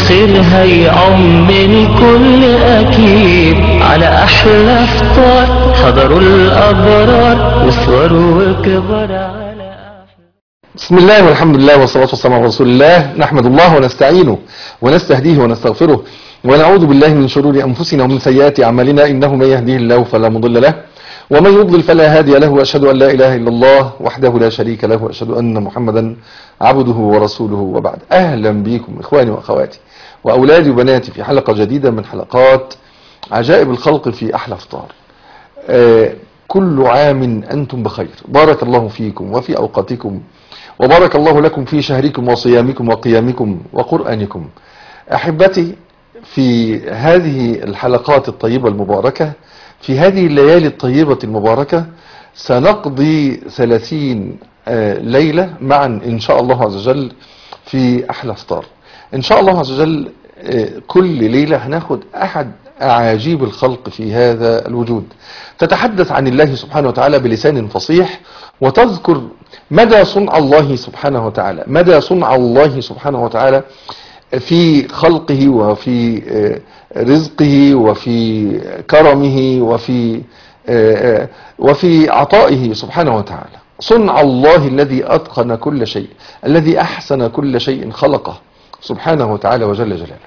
الخير هيعم الكل أكيد على أحلى فطار حضروا الأبرار وصغروا وكبر على أحلى بسم الله والحمد لله والصلاة والسلام على رسول الله نحمد الله ونستعينه ونستهديه ونستغفره ونعوذ بالله من شرور أنفسنا ومن سيئات أعمالنا إنه من يهديه الله فلا مضل له ومن يضلل فلا هادي له وأشهد أن لا إله إلا الله وحده لا شريك له وأشهد أن محمدا عبده ورسوله وبعد أهلا بكم إخواني وأخواتي وأولادي وبناتي في حلقة جديدة من حلقات عجائب الخلق في أحلى فطار آه، كل عام أنتم بخير بارك الله فيكم وفي أوقاتكم وبارك الله لكم في شهركم وصيامكم وقيامكم وقرآنكم أحبتي في هذه الحلقات الطيبة المباركة في هذه الليالي الطيبة المباركة سنقضي ثلاثين آه، ليلة معا إن شاء الله عز وجل في أحلى فطار إن شاء الله عز وجل آه، كل ليلة هناخد أحد أعاجيب الخلق في هذا الوجود تتحدث عن الله سبحانه وتعالى بلسان فصيح وتذكر مدى صنع الله سبحانه وتعالى مدى صنع الله سبحانه وتعالى في خلقه وفي آه، رزقه وفي كرمه وفي آه، آه، وفي عطائه سبحانه وتعالى صنع الله الذي أتقن كل شيء الذي أحسن كل شيء خلقه سبحانه وتعالى وجل جلاله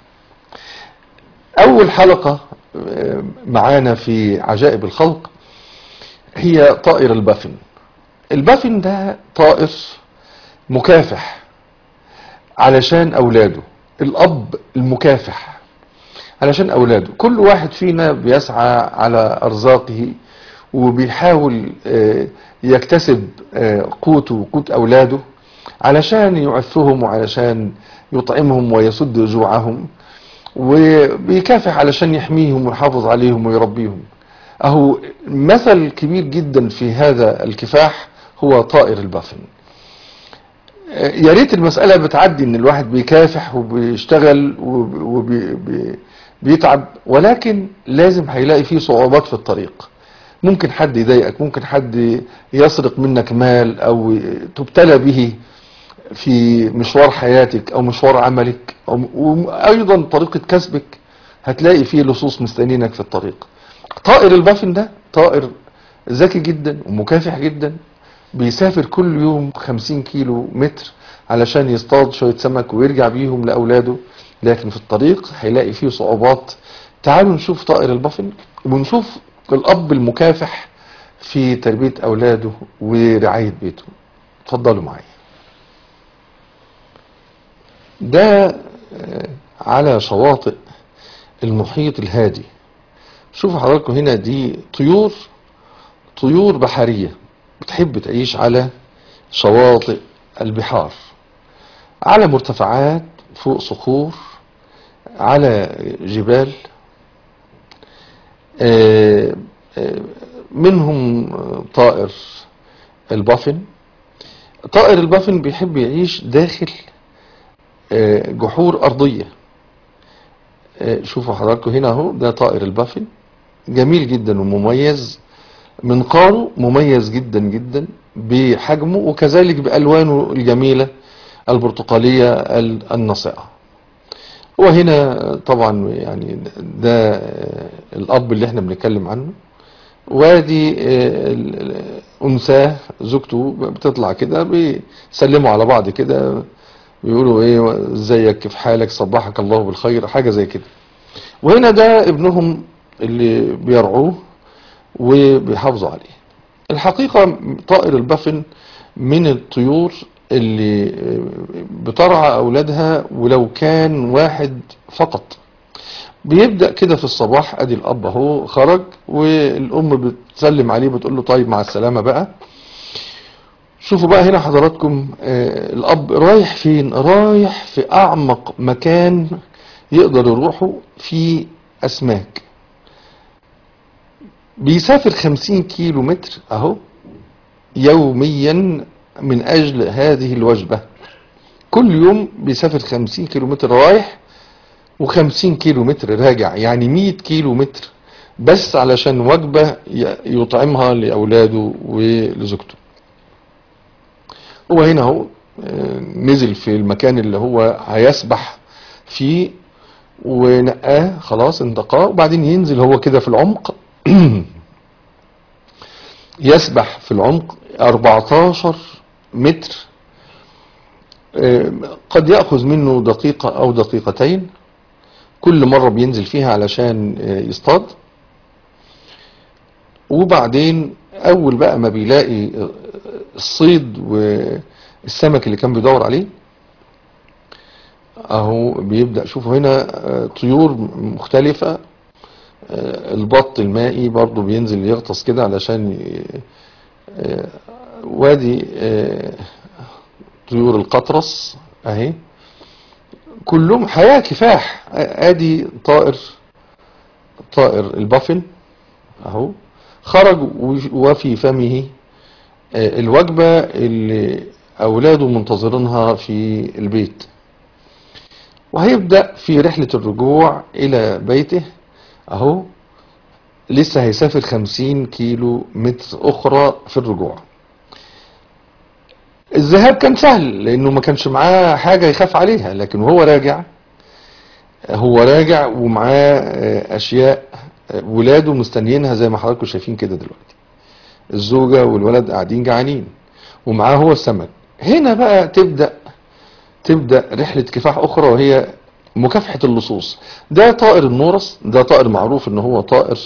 أول حلقة آه، معانا في عجائب الخلق هي طائر البافن البافن ده طائر مكافح علشان أولاده الأب المكافح علشان أولاده كل واحد فينا بيسعى على أرزاقه وبيحاول آه، يكتسب آه، قوته وقوت أولاده علشان يعفهم وعلشان يطعمهم ويسد جوعهم وبيكافح علشان يحميهم ويحافظ عليهم ويربيهم أهو مثل كبير جدا في هذا الكفاح هو طائر البافن يا ريت المسألة بتعدي ان الواحد بيكافح وبيشتغل وبيتعب ولكن لازم هيلاقي فيه صعوبات في الطريق ممكن حد يضايقك ممكن حد يسرق منك مال او تبتلى به في مشوار حياتك او مشوار عملك أو وايضا طريقة كسبك هتلاقي فيه لصوص مستنينك في الطريق طائر البافن ده طائر ذكي جدا ومكافح جدا بيسافر كل يوم 50 كيلو متر علشان يصطاد شوية سمك ويرجع بيهم لأولاده لكن في الطريق هيلاقي فيه صعوبات تعالوا نشوف طائر البافن ونشوف الأب المكافح في تربية أولاده ورعاية بيته اتفضلوا معايا ده آه، على شواطئ المحيط الهادي شوفوا حضراتكم هنا دي طيور طيور بحرية بتحب تعيش على شواطئ البحار على مرتفعات فوق صخور على جبال آه، آه، منهم طائر البافن طائر البافن بيحب يعيش داخل آه، جحور أرضية آه، شوفوا حضراتكم هنا اهو ده طائر البافن جميل جدا ومميز منقاره مميز جدا جدا بحجمه وكذلك بألوانه الجميلة البرتقالية ال- الناصعة وهنا طبعا يعني ده آه، الأب اللي احنا بنتكلم عنه وادي آه، ال- ال- أنثاه زوجته بتطلع كده بيسلموا على بعض كده بيقولوا ايه ازيك كيف حالك صبحك الله بالخير حاجة زي كده وهنا ده ابنهم اللي بيرعوه وبيحافظوا عليه الحقيقة طائر البفن من الطيور اللي بترعى أولادها ولو كان واحد فقط بيبدأ كده في الصباح ادي الاب اهو خرج والام بتسلم عليه بتقول له طيب مع السلامة بقى شوفوا بقى هنا حضراتكم آه، الاب رايح فين رايح في اعمق مكان يقدر يروحه في اسماك بيسافر خمسين كيلو متر اهو يوميا من اجل هذه الوجبة كل يوم بيسافر خمسين كيلو متر رايح وخمسين كيلو متر راجع يعني مية كيلو متر بس علشان وجبة ي- يطعمها لأولاده ولزوجته هو هنا اهو آه، نزل في المكان اللي هو هيسبح فيه ونقاه خلاص انتقاه وبعدين ينزل هو كده في العمق يسبح في العمق 14 متر آه، قد يأخذ منه دقيقة أو دقيقتين كل مرة بينزل فيها علشان آه، يصطاد وبعدين أول بقى ما بيلاقي آه، الصيد والسمك اللي كان بيدور عليه اهو بيبدأ شوفوا هنا آه، طيور مختلفة آه، البط المائي برضو بينزل يغطس كده علشان ي- آه، وادي آه، طيور القطرس اهي كلهم حياة كفاح آه، ادي طائر طائر البافن اهو خرج وش- وفي فمه آه، الوجبة اللي اولاده منتظرينها في البيت وهيبدأ في رحلة الرجوع إلى بيته أهو لسه هيسافر خمسين كيلو متر أخرى في الرجوع الذهاب كان سهل لأنه ما كانش معاه حاجة يخاف عليها لكن وهو راجع هو راجع ومعاه آه، أشياء آه، ولاده مستنيينها زي ما حضراتكم شايفين كده دلوقتي الزوجة والولد قاعدين جعانين ومعاه هو السمك هنا بقى تبدأ تبدأ رحلة كفاح أخرى وهي مكافحة اللصوص ده طائر النورس ده طائر معروف ان هو طائر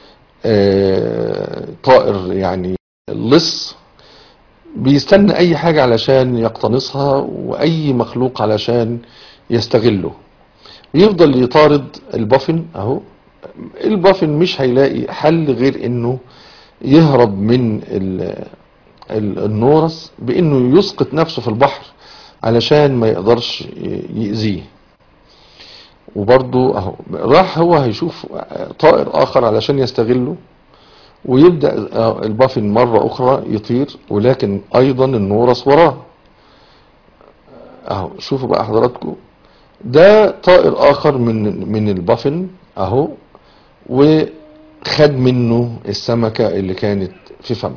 آه، طائر يعني لص بيستنى اي حاجة علشان يقتنصها واي مخلوق علشان يستغله يفضل يطارد البافن اهو البافن مش هيلاقي حل غير انه يهرب من ال- ال- النورس بانه يسقط نفسه في البحر علشان ما يقدرش ي- يأذيه وبرضه اهو راح هو هيشوف طائر اخر علشان يستغله ويبدأ آه، البافن مرة اخرى يطير ولكن ايضا النورس وراه اهو شوفوا بقى حضراتكم ده طائر اخر من من البافن اهو وخد منه السمكة اللي كانت في فمه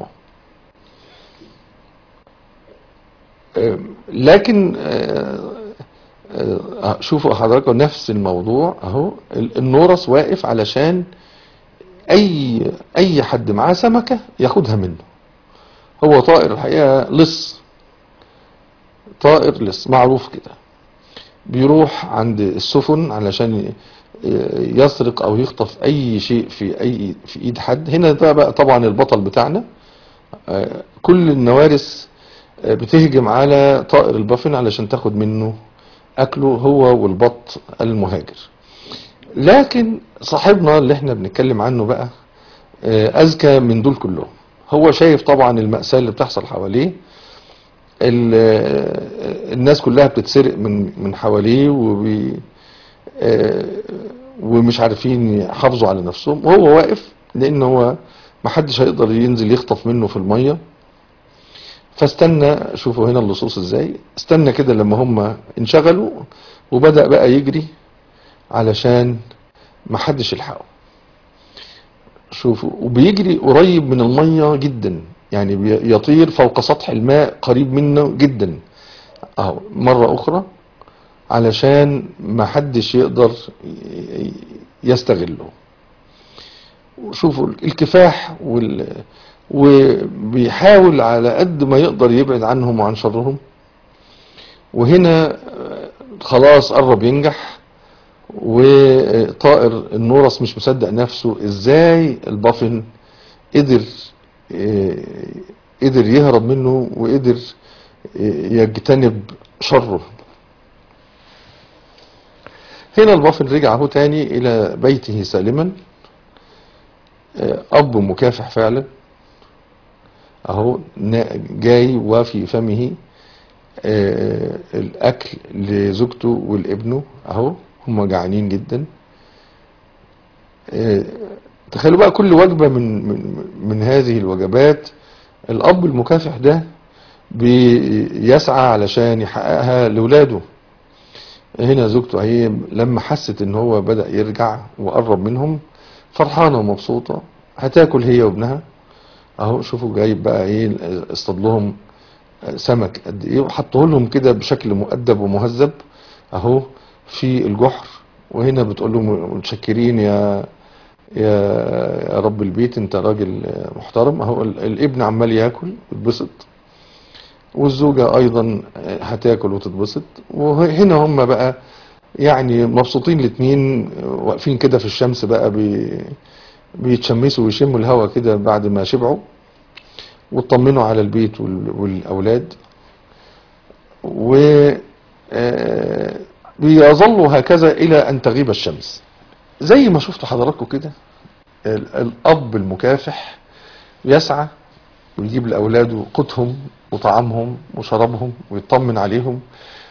آه، لكن آه، آه، شوفوا حضراتكم نفس الموضوع اهو ال- النورس واقف علشان اي اي حد معاه سمكة ياخدها منه هو طائر الحقيقة لص طائر لص معروف كده بيروح عند السفن علشان ي- يسرق او يخطف اي شيء في اي في ايد حد هنا ده بقى طبعا البطل بتاعنا آه، كل النوارس آه، بتهجم على طائر البافن علشان تاخد منه اكله هو والبط المهاجر لكن صاحبنا اللي احنا بنتكلم عنه بقى آه، اذكى من دول كلهم هو شايف طبعا المأساة اللي بتحصل حواليه ال- آه، الناس كلها بتتسرق من من حواليه وبي آه، ومش عارفين يحافظوا على نفسهم وهو واقف لان هو محدش هيقدر ينزل يخطف منه في الميه فاستنى شوفوا هنا اللصوص ازاي استنى كده لما هم انشغلوا وبدأ بقى يجري علشان محدش يلحقه شوفوا وبيجري قريب من المية جدا يعني بي- يطير فوق سطح الماء قريب منه جدا اهو مرة اخرى علشان محدش يقدر ي- يستغله وشوفوا الكفاح وال وبيحاول على قد ما يقدر يبعد عنهم وعن شرهم وهنا آه، خلاص قرب ينجح وطائر النورس مش مصدق نفسه ازاي البافن قدر آه، قدر يهرب منه وقدر آه، يجتنب شره هنا البافن رجع اهو تاني الى بيته سالما آه، اب مكافح فعلا اهو نا- جاي وفي فمه آه، الاكل لزوجته ولابنه اهو هم جعانين جدا آه، تخيلوا بقى كل وجبة من من من هذه الوجبات الاب المكافح ده بيسعى علشان يحققها لاولاده هنا زوجته اهي لما حست ان هو بدأ يرجع وقرب منهم فرحانة ومبسوطة هتاكل هي وابنها اهو شوفوا جايب بقى ايه اصطاد لهم سمك قد ايه وحطه لهم كده بشكل مؤدب ومهذب اهو في الجحر وهنا بتقول له متشكرين يا يا يا رب البيت انت راجل محترم اهو ال- الابن عمال ياكل ويتبسط والزوجة ايضا هتاكل وتتبسط وهنا هم بقى يعني مبسوطين الاتنين واقفين كده في الشمس بقى بي بيتشمسوا ويشموا الهوا كده بعد ما شبعوا واطمنوا على البيت وال- والاولاد و آه، بيظلوا هكذا الى ان تغيب الشمس زي ما شفتوا حضراتكم كده ال- الاب المكافح يسعى ويجيب لاولاده قوتهم وطعامهم وشرابهم ويطمن عليهم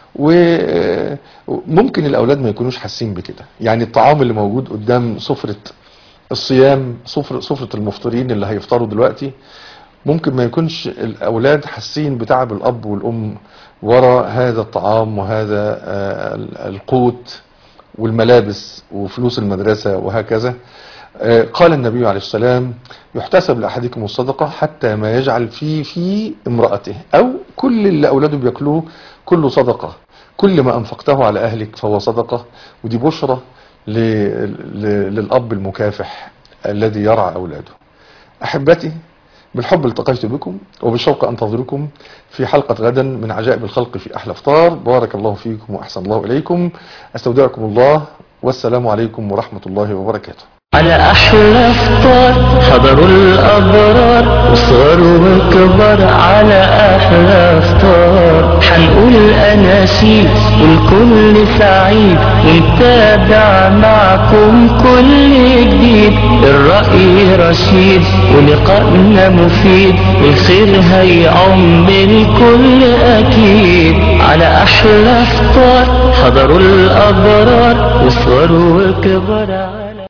وممكن الاولاد ما يكونوش حاسين بكده يعني الطعام اللي موجود قدام سفرة الصيام سفرة سفرة المفطرين اللي هيفطروا دلوقتي ممكن ما يكونش الاولاد حاسين بتعب الاب والام ورا هذا الطعام وهذا آه، ال- القوت والملابس وفلوس المدرسة وهكذا آه، قال النبي عليه السلام يحتسب لأحدكم الصدقة حتى ما يجعل في في امرأته أو كل اللي أولاده بياكلوه كله صدقة كل ما أنفقته على أهلك فهو صدقة ودي بشرة ل- ل- للأب المكافح الذي يرعى أولاده أحبتي بالحب التقيت بكم وبالشوق أنتظركم في حلقة غدا من عجائب الخلق في أحلى فطار بارك الله فيكم وأحسن الله إليكم أستودعكم الله والسلام عليكم ورحمة الله وبركاته على أحلى فطار حضروا الأبرار وصغروا وكبر على أحلى فطار حنقول أناشيد والكل سعيد ونتابع معكم كل جديد الرأي رشيد ولقائنا مفيد الخير هيعم الكل أكيد على أحلى فطار حضروا الأبرار وصغروا وكبر على